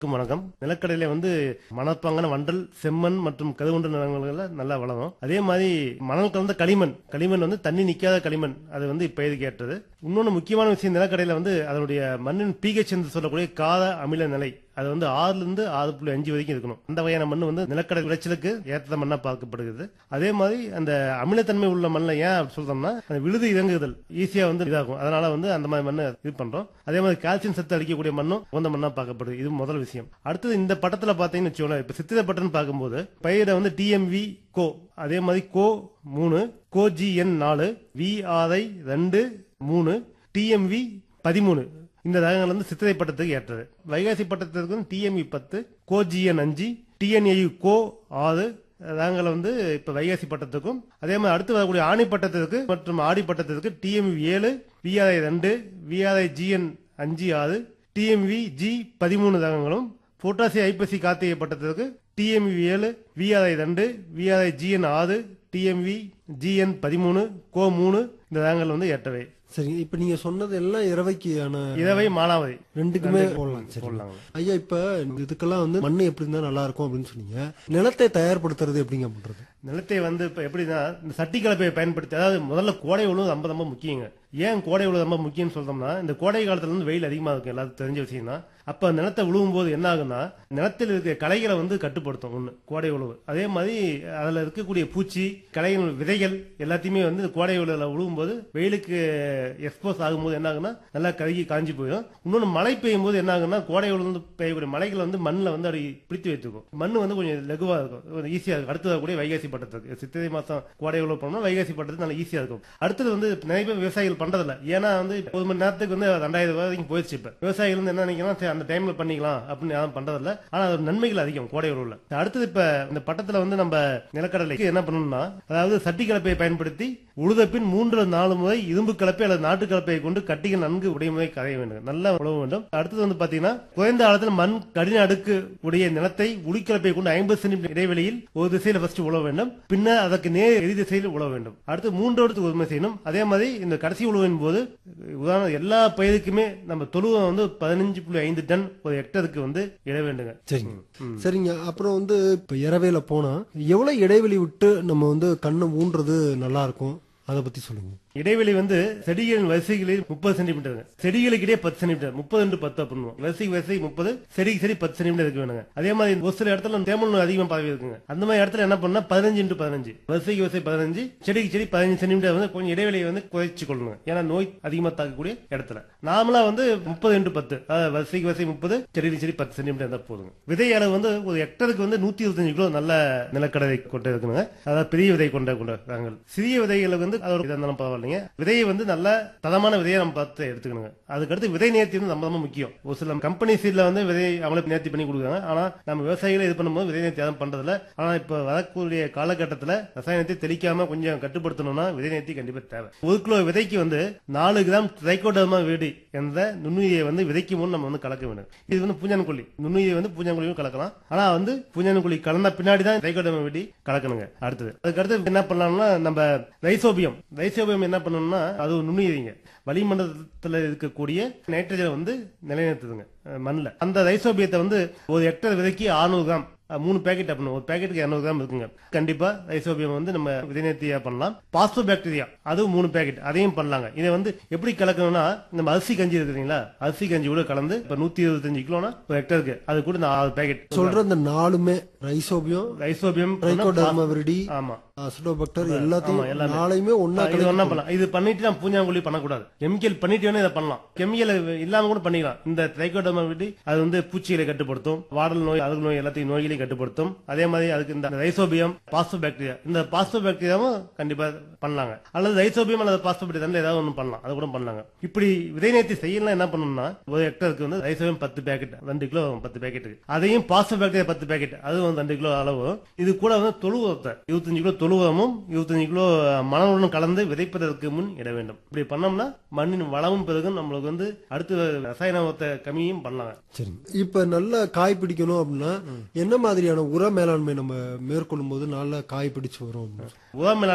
அனைவருக்கும் வணக்கம் நிலக்கடலை வந்து மணப்பாங்கான வண்டல் செம்மண் மற்றும் கதுவண்டு நிலங்கள்ல நல்லா வளரும் அதே மாதிரி மணல் கலந்த களிமண் களிமண் வந்து தண்ணி நிக்காத களிமண் அது வந்து இப்பயிருக்கு ஏற்றது இன்னொன்று முக்கியமான விஷயம் நிலக்கடையில வந்து அதனுடைய மண்ணின் பிஹெச் என்று சொல்லக்கூடிய காத அமில நிலை அது வந்து ஆறுல இருந்து ஆறு புள்ளி அஞ்சு வரைக்கும் இருக்கணும் அந்த வகையான மண் வந்து நிலக்கடை விளைச்சலுக்கு ஏற்ற மண்ணா பார்க்கப்படுகிறது அதே மாதிரி அந்த அமிலத்தன்மை உள்ள மண்ணில் ஏன் அப்படி சொல்றோம்னா அந்த விழுது இறங்குதல் ஈஸியா வந்து இதாகும் அதனால வந்து அந்த மாதிரி மண்ணை இது பண்றோம் அதே மாதிரி கால்சியம் சத்து அளிக்கக்கூடிய மண்ணும் உகந்த மண்ணா பார்க்கப்படுது இது முதல் விஷயம் அடுத்தது இந்த பட்டத்துல பாத்தீங்கன்னு வச்சுக்கோங்களேன் இப்ப சித்திர பட்டன் பார்க்கும்போது பயிரை வந்து டிஎம்வி கோ அதே மாதிரி கோ மூணு கோ ஜிஎன் நாலு விஆர்ஐ ரெண்டு மூணு டிஎம்வி பதிமூணு இந்த ரகங்கள் வந்து சித்திரை பட்டத்துக்கு ஏற்றது வைகாசி பட்டத்திற்கு வந்து டிஎம்இ பத்து கோ ஜிஎன் அஞ்சு டிஎன்ஏயு கோ ஆறு ரகங்களை வந்து இப்ப வைகாசி பட்டத்துக்கும் அதே மாதிரி அடுத்து வரக்கூடிய ஆணி பட்டத்திற்கு மற்றும் ஆடி பட்டத்திற்கு டிஎம்வி ஏழு விஆர்ஐ ரெண்டு விஆர்ஐ ஜிஎன் அஞ்சு ஆறு டிஎம்வி ஜி பதிமூணு ரகங்களும் பொட்டாசி ஐப்பசி கார்த்திகை பட்டத்திற்கு டிஎம்வி ஏழு விஆர்ஐ ரெண்டு விஆர்ஐ ஜிஎன் ஆறு டிஎம்வி ஜிஎன் பதிமூணு கோ மூணு இந்த ரகங்கள் வந்து ஏற்றவை சரி இப்ப நீங்க சொன்னது எல்லாம் இரவைக்கான இரவை மானாவதி ரெண்டுக்குமே போடலாம் சரி போடலாங்க ஐயா இப்ப இதுக்கெல்லாம் வந்து மண்ணு எப்படி இருந்தா நல்லா இருக்கும் அப்படின்னு சொன்னீங்க நிலத்தை தயார்படுத்துறது எப்படிங்க பண்றது நிலத்தை வந்து இப்ப எப்படின்னா இந்த சட்டி கலப்பையை பயன்படுத்தி அதாவது முதல்ல கோடை உழவு ரொம்ப ரொம்ப முக்கியங்க ஏன் கோடை உழவு ரொம்ப முக்கியம்னு சொல்றோம்னா இந்த கோடை காலத்துல வந்து வெயில் அதிகமா இருக்கும் எல்லாத்துக்கும் தெரிஞ்ச விஷயம் தான் அப்ப நிலத்தை உழுவும் போது என்ன ஆகுன்னா நிலத்தில் இருக்க களைகளை வந்து கட்டுப்படுத்தும் ஒண்ணு கோடை உழவு அதே மாதிரி அதுல இருக்கக்கூடிய பூச்சி களைகள் விதைகள் எல்லாத்தையுமே வந்து இந்த கோடை உழவுல உழுவும் போது வெயிலுக்கு எக்ஸ்போஸ் ஆகும்போது என்ன ஆகுன்னா நல்லா கருகி காஞ்சி போயிடும் இன்னொன்னு மழை பெய்யும் போது என்ன ஆகுன்னா கோடை உழவு பெய்யக்கூடிய மலைகள் வந்து மண்ணில் வந்து அப்படி பிடித்து வைத்துக்கும் மண் வந்து கொஞ்சம் லகுவா இருக்கும் ஈஸியா இருக்கும் அடுத்தது கூட வைகாசி பட்டத்துக்கு சித்திரை மாசம் கோடை உழவு பண்ணோம்னா வைகாசி பட்டத்துக்கு நல்லா ஈஸியா இருக்கும் அடுத்தது வந்து நிறைய பேர் விவசாயிகள் பண்றதில்ல ஏன்னா வந்து ஒரு மணி நேரத்துக்கு வந்து ரெண்டாயிரம் ரூபாய் வரைக்கும் போயிடுச்சு இப்ப விவசாயிகள் வந்து என்ன நினைக்கலாம் சரி அந்த டைம்ல பண்ணிக்கலாம் அப்படின்னு யாரும் பண்றதில்ல ஆனா அது நன்மைகள் அதிகம் கோடை உழவுல அடுத்தது இப்ப இந்த பட்டத்துல வந்து நம்ம நிலக்கடலைக்கு என்ன பண்ணணும்னா அதாவது சட்டி கலப்பையை பயன்படுத்தி உழுத பின் மூன்று நாலு முறை இரும்பு கலப்பை அல்லது நாட்டு கலப்பையை கொண்டு கட்டிகள் நன்கு உடைமுறை கரைய வேண்டும் நல்லா உழவு வேண்டும் அடுத்தது வந்து பாத்தீங்கன்னா குறைந்த ஆழத்தில் மண் கடின அடுக்கு உடைய நிலத்தை உளிக்கலப்பை கொண்டு ஐம்பது சென்டிமீட்டர் இடைவெளியில் ஒரு திசையில ஃபர்ஸ்ட் உழவ வேண்டும் பின்னர் அதற்கு நேர் எதிர் திசையில் உழவ வேண்டும் அடுத்து மூன்றோடு உரிமை செய்யணும் அதே மாதிரி இந்த கடைசி உழவின் போது உதாரணம் எல்லா பயிருக்குமே நம்ம தொழுவம் வந்து பதினஞ்சு புள்ளி ஐந்து டன் ஒரு ஹெக்டருக்கு வந்து இட வேண்டுங்க சரிங்க சரிங்க அப்புறம் வந்து இப்ப இரவையில போனா எவ்வளவு இடைவெளி விட்டு நம்ம வந்து கண்ணை ஊன்றது நல்லா இருக்கும் அதை பத்தி சொல்லுங்க இடைவெளி வந்து செடிகளின் வரிசைகளில் முப்பது சென்டிமீட்டர் செடிகளுக்கிடையே பத்து சென்டிமீட்டர் முப்பது இன்டு பத்து பண்ணுவோம் வரிசைக்கு வரிசை முப்பது செடிக்கு சரி பத்து சென்டிமீட்டர் இருக்கு வேணுங்க அதே மாதிரி ஒரு சில இடத்துல தேமல் நோய் அதிகமா பரவி இருக்குங்க அந்த மாதிரி இடத்துல என்ன பண்ணா பதினஞ்சு இன்டு பதினஞ்சு வரிசைக்கு வரிசை பதினஞ்சு செடிக்கு செடி பதினஞ்சு சென்டிமீட்டர் வந்து கொஞ்சம் இடைவெளியை வந்து குறைச்சு கொள்ளணும் ஏன்னா நோய் அதிகமா தாக்கக்கூடிய இடத்துல நார்மலா வந்து முப்பது இன்டு பத்து அதாவது வரிசைக்கு வரிசை முப்பது செடிக்கு செடி பத்து சென்டிமீட்டர் இருந்தா போதுங்க விதை அளவு வந்து ஒரு ஹெக்டருக்கு வந்து நூத்தி இருபத்தஞ்சு கிலோ நல்ல நிலக்கடலை கொண்டு இருக்கணுங்க அதாவது பெரிய விதை கொண்ட கொண்ட ரகங்கள் சிறிய விதைகளுக்கு வந்து அது ஒரு இதா இருந்தாலும் பரவாயில்லைங்க விதையை வந்து நல்ல தரமான விதையை நம்ம பார்த்து எடுத்துக்கணுங்க அதுக்கடுத்து விதை நேர்த்தி வந்து ரொம்ப ரொம்ப முக்கியம் ஒரு சில கம்பெனி சீட்ல வந்து விதை அவங்களே நேர்த்தி பண்ணி கொடுக்குறாங்க ஆனா நம்ம விவசாயிகளை இது பண்ணும்போது விதை நேர்த்தி யாரும் பண்றதில்ல ஆனா இப்ப வரக்கூடிய காலகட்டத்துல ரசாயனத்தை தெளிக்காம கொஞ்சம் கட்டுப்படுத்தணும்னா விதை நேர்த்தி கண்டிப்பா தேவை ஒரு கிலோ விதைக்கு வந்து நாலு கிராம் ட்ரைகோடர்மா வீடு என்ற நுண்ணுயிரை வந்து விதைக்கு முன் நம்ம வந்து கலக்க வேண்டும் இது வந்து பூஞ்சான்கொல்லி நுண்ணுயிரை வந்து பூஞ்சான்கொல்லியும் கலக்கலாம் ஆனா வந்து பூஞ்சான்கொல்லி கலந்த பின்னாடி தான் ட்ரைகோடர்மா வீடி கலக்கணுங்க அடுத்தது அதுக்கடுத்து என்ன பண்ணலாம்னா நம்ம ரைசோபியம் ரைசோபியம் என்ன பண்ணணும்னா அது ஒரு நுண்ணுயிரிங்க வளிமண்டலத்தில் இருக்கக்கூடிய நைட்ரஜனை வந்து நிலைநிறுத்துதுங்க அஹ் மண்ணுல அந்த ரைசோபியத்தை வந்து ஒரு ஹெக்டர் விதைக்கு 600 கிராம் அஹ் மூணு பேக்கெட் அப்படின்னு ஒரு பேக்கெட்டுக்கு இரநூறு கிராம் இருக்குங்க கண்டிப்பா ரைசோபியம் வந்து நம்ம விதைநேர்த்தியா பண்ணலாம் பாஸ்போ பாக்டீரியா அதுவும் மூணு பேக்கெட் அதையும் பண்ணலாங்க இதை வந்து எப்படி கலக்கணும்னா நம்ம அரிசி கஞ்சி இருக்குங்களா அரிசி கஞ்சி கூட கலந்து இப்ப நூத்தி இருபத்தஞ்சு கிலோனா ஒரு ஹெக்டருக்கு அது கூட நான் ஆறு பேக்கெட் சொல்ற இந்த நாலுமே ரைசோபியம் ரைசோபியம் ட்ரைகோடர்மா விரிடி ஆமா அசிடோபக்டர் ஆமா, எல்லாத்தையும் எல்லாமே. நாளையுமே ஒன்னா இது ஒண்ணா பண்ணலாம் இது பண்ணிட்டு நான் பூஞ்சாங்குழி பண்ணக்கூடாது கெமிக்கல் பண்ணிட்டு வேணா இதை பண்ணலாம் கெமிக்கல் இல்லாம கூட பண்ணிக்கலாம் இந்த ட்ரைகோடர்மா விட்டு அது வந்து பூச்சிகளை கட்டுப்படுத்தும் வாடல் நோய் அழுகு நோய் எல்லாத்தையும் நோய்களை கட்டுப்படுத்தும் அதே மாதிரி அதுக்கு இந்த ரைசோபியம் பாஸ்போ பாக்டீரியா இந்த பாஸ்போ பாக்டீரியாவும் கண்டிப்பா பண்ணலாங்க அல்லது ரைசோபியம் அல்லது பாஸ்போ பாக்டீரியா ஏதாவது ஒன்று பண்ணலாம் அது கூட பண்ணலாங்க இப்படி விதை நேர்த்தி செய்யலாம் என்ன பண்ணணும்னா ஒரு ஹெக்டருக்கு வந்து ரைசோபியம் பத்து பேக்கெட் ரெண்டு கிலோ பத்து பேக்கெட் அதையும் பாஸ்போ பாக்டீரியா பத்து பேக்கெட் அதுவும் ரெண்டு கிலோ அளவு இது கூட வந்து தொழுவத்தை இருபத்தஞ்சு கிலோ தொழுவமும் இருபத்தஞ்சு கிலோ மணலுடன் கலந்து விதைப்பதற்கு முன் இட வேண்டும் இப்படி பண்ணோம்னா மண்ணின் வளமும் பெருகும் நம்மளுக்கு வந்து அடுத்து ரசாயன உரத்தை கம்மியும் பண்ணலாம் சரி இப்ப நல்லா காய் பிடிக்கணும் அப்படின்னா என்ன மாதிரியான உர மேலாண்மை நம்ம மேற்கொள்ளும் போது நல்லா காய் பிடிச்சு வரும் அப்படின்னா? உர மேலாண்மை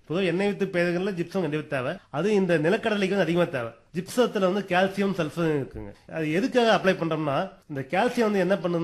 பொதுவாக எண்ணெய் வித்து பயிர்கள்ல ஜிப்சம் கண்டிப்பா தேவை அது இந்த நிலக்கடலைக்கு வந்து அதிகமா தேவை ஜிப்சத்துல வந்து கால்சியம் சல்ஃபர் இருக்குங்க அது எதுக்காக அப்ளை பண்றோம்னா இந்த கால்சியம் வந்து என்ன பண்ணுது